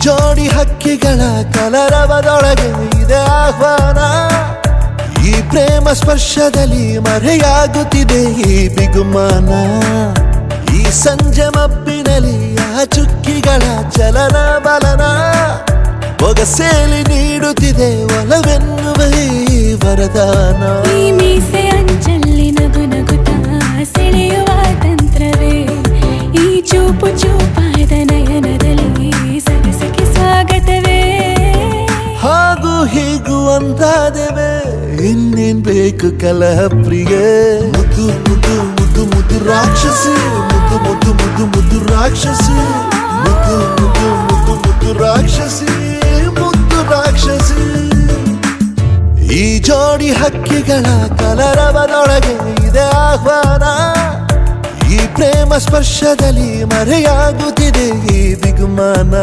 ಜೋಡಿ ಹಕ್ಕಿಗಳ ಕಲರವದೊಳಗೆ ಇದೆ ಆಹ್ವಾನ ಈ ಪ್ರೇಮ ಸ್ಪರ್ಶದಲ್ಲಿ ಮರೆಯಾಗುತ್ತಿದೆ ಈ ಬಿಗುಮಾನ ಈ ಸಂಜೆ ಮಬ್ಬಿನಲ್ಲಿ ಆ ಚುಕ್ಕಿಗಳ ಚಲನ ಬಲನ ಒಗಸೇಲಿ ನೀಡುತ್ತಿದೆ ಒಲವೆನ್ನುವ ಈ ವರದಾನ ಈ ಮೀಸೆ ಅಂಚಲ್ಲಿ ನಗು ನಗುತ್ತಾ ಸೆಳೆಯುವ ತಂತ್ರವೇ ಈ ಚೂಪು ಚೂಪಾದ ನಯನದಲ್ಲಿ ಸರಸಕ್ಕೆ ಸ್ವಾಗತವೇ ಹಾಗೂ ಹೀಗೂ ಅಂತಾದೆವೆ ಇನ್ನೇನ್ ಬೇಕು ಕಲಹ ಪ್ರಿಯ ಮುದ್ದು ಮುದ್ದು ಮುದ್ದು ಮುದ್ದು ರಾಕ್ಷಸಿ ಮುದ್ದು ಮುದ್ದು ಮುದ್ದು ಮುದ್ದು ರಾಕ್ಷಸಿ ಮುದ್ದು ಮುದ್ದು ಮುದ್ದು ಮುದ್ದು ರಾಕ್ಷಸಿ ಮುದ್ದು ರಾಕ್ಷಸಿ ಈ ಜೋಡಿ ಹಕ್ಕಿಗಳ ಕಲರವದೊಳಗೆ ಇದೆ ಆಹ್ವಾನ ಈ ಪ್ರೇಮ ಸ್ಪರ್ಶದಲ್ಲಿ ಮರೆಯಾಗುತ್ತಿದೆ ಈ ಬಿಗುಮಾನ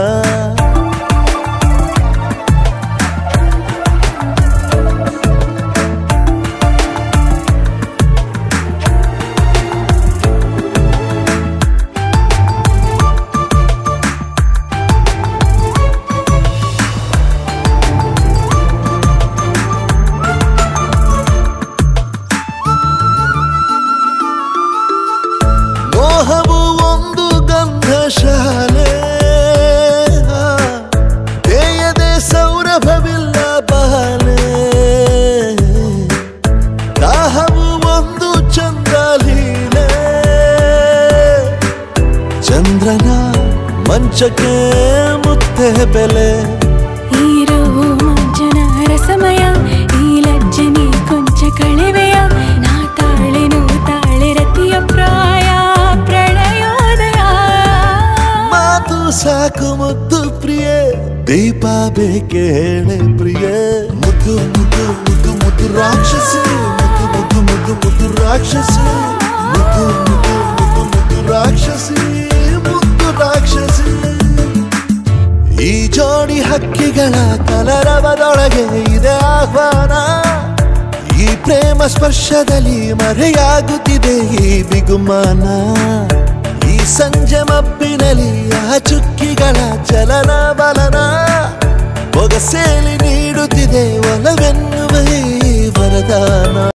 ಮೋಹವು ಒಂದು ಗಂಧಶಾಲೆ ತೇಯದೆ ಸೌರಭವಿಲ್ಲ ಬಾಲೆ ದಾಹವು ಒಂದು ಚಂದ್ರಲೀಲೆ ಚಂದ್ರನ ಮಂಚಕ್ಕೆ ಮುತ್ತೆ ಬೆಲೆ ಹೀರೋ ಮಂಜನ ರಸಮಯ ಈ ಲಜ್ಜನೆ ಕೊಂಚ ಕಳೆವೆಯ ನಾ ತಾಳೆನು ತಾಳೆ ರತಿಯ ಪ್ರಾಯ ಪ್ರಣಯೋದಯ ಮಾತು ಸಾಕು ಮುದ್ದು ಪ್ರಿಯೆ ದೀಪ ಬೇಕೆ ಹೇಳೆ ಪ್ರಿಯೆ ಮುದ್ದು ಮುದ್ದು ಮುದ್ದು ಮುದ್ದು ರಾಕ್ಷಸಿ ಮುದ್ದು ಮುದ್ದು ಮುದ್ದು ಮುದ್ದು ರಾಕ್ಷಸಿ ಮುದ್ದು ಮುದ್ದು ಮುದ್ದು ಮುದ್ದು ರಾಕ್ಷಸಿ ಮುದ್ದು ರಾಕ್ಷಸಿ ಈ ಜೋಡಿ ಹಕ್ಕಿಗಳ ಕಲರವದೊಳಗೆ ಇದೆ ಆಹ್ವಾನ ಈ ಪ್ರೇಮ ಸ್ಪರ್ಶದಲ್ಲಿ ಮರೆಯಾಗುತ್ತಿದೆ ಈ ಬಿಗುಮಾನ ಈ ಸಂಜೆ ಮಬ್ಬಿನಲ್ಲಿ ಆ ಚುಕ್ಕಿಗಳ ಚಲನ ಬಲನ ಒಗಸೇಲಿ ನೀಡುತ್ತಿದೆ ಒಲವೆನ್ನುವ ಈ ವರದಾನ